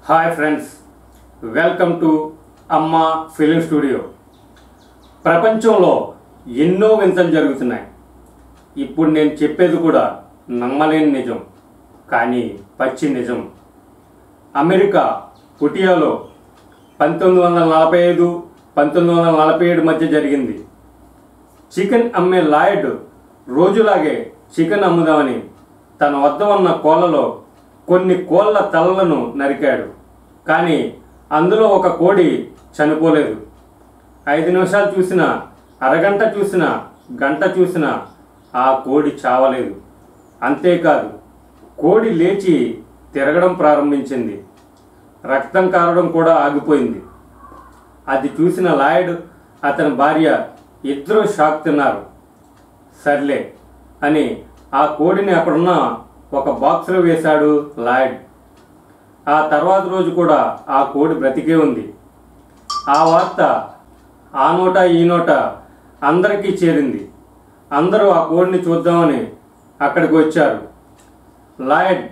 hi friends welcome to Amma film studio ప్రపంచంలో ఎన్నో వింతలు జరుగుతున్నాయి ఇప్పుడు నేను చెప్పేది కూడా నమ్మలేని నిజం కానీ పచ్చి నిజం అమెరికా పుటియాలో పంతొమ్మిది వందల నలభై ఐదు పంతొమ్మిది వందల నలభై ఏడు మధ్య జరిగింది చికెన్ అమ్మే లాయడ్ రోజులాగే చికెన్ అమ్ముదామని తన వద్ద ఉన్న కోళ్ళలో కొన్ని కోళ్ళ తలలను నరికాడు కానీ అందులో ఒక కోడి చనిపోలేదు ఐదు నిమిషాలు చూసినా అరగంట చూసినా గంట చూసినా ఆ కోడి చావలేదు అంతేకాదు కోడి లేచి తిరగడం ప్రారంభించింది రక్తం కారడం కూడా ఆగిపోయింది అది చూసిన లాయడ్ అతని భార్య ఇద్దరూ షాక్ తిన్నారు సర్లే అని ఆ కోడిని అక్కడున్న ఒక బాక్స్లో వేశాడు లాయడ్ ఆ తర్వాత రోజు కూడా ఆ కోడి బ్రతికే ఉంది ఆ వార్త ఆ నోట ఈ నోట అందరికీ చేరింది అందరూ ఆ కోడిని చూద్దామని అక్కడికి వచ్చారు లాయడ్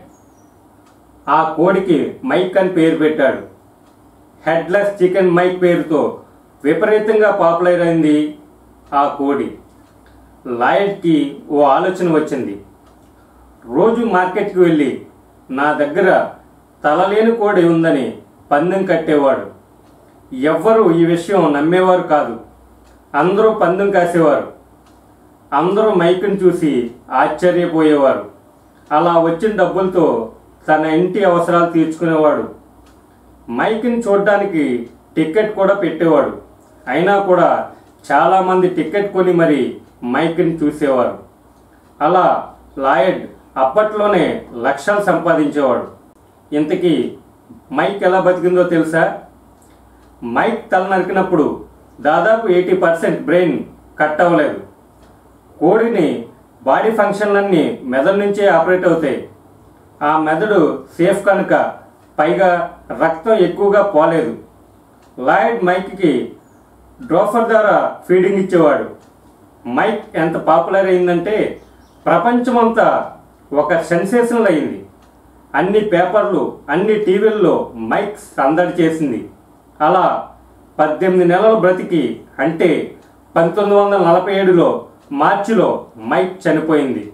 ఆ కోడికి మైక్ అని పేరు పెట్టాడు హెడ్లెస్ చికెన్ మైక్ పేరుతో విపరీతంగా పాపులర్ అయింది ఆ కోడి లాయడ్కి ఓ ఆలోచన వచ్చింది రోజు మార్కెట్కి వెళ్ళి నా దగ్గర తలలేని కోడి ఉందని పందెం కట్టేవాడు ఎవ్వరూ ఈ విషయం నమ్మేవారు కాదు అందరూ పందెం కాసేవారు అందరూ మైకుని చూసి ఆశ్చర్యపోయేవారు అలా వచ్చిన డబ్బులతో తన ఇంటి అవసరాలు తీర్చుకునేవాడు మైక్ని చూడడానికి టికెట్ కూడా పెట్టేవాడు అయినా కూడా చాలామంది టికెట్ కొని మరి మైక్ని చూసేవారు అలా లాయడ్ అప్పట్లోనే లక్షలు సంపాదించేవాడు ఇంతకీ మైక్ ఎలా బతికిందో తెలుసా మైక్ తల నరికినప్పుడు దాదాపు ఎయిటీ పర్సెంట్ బ్రెయిన్ కట్ అవ్వలేదు కోడిని బాడీ ఫంక్షన్లన్నీ మెదడు నుంచే ఆపరేట్ అవుతాయి ఆ మెదడు సేఫ్ కనుక పైగా రక్తం ఎక్కువగా పోలేదు లాయిడ్ మైక్కి డ్రోఫర్ ద్వారా ఫీడింగ్ ఇచ్చేవాడు మైక్ ఎంత పాపులర్ అయిందంటే ప్రపంచమంతా ఒక సెన్సేషనల్ అయింది అన్ని పేపర్లు అన్ని టీవీల్లో మైక్ సందడి చేసింది అలా పద్దెనిమిది నెలలు బ్రతికి అంటే పంతొమ్మిది వందల నలభై ఏడులో మార్చిలో మైక్ చనిపోయింది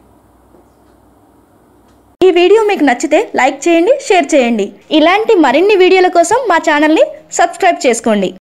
ఈ వీడియో మీకు నచ్చితే లైక్ చేయండి షేర్ చేయండి ఇలాంటి మరిన్ని వీడియోల కోసం మా ఛానల్ని సబ్స్క్రైబ్ చేసుకోండి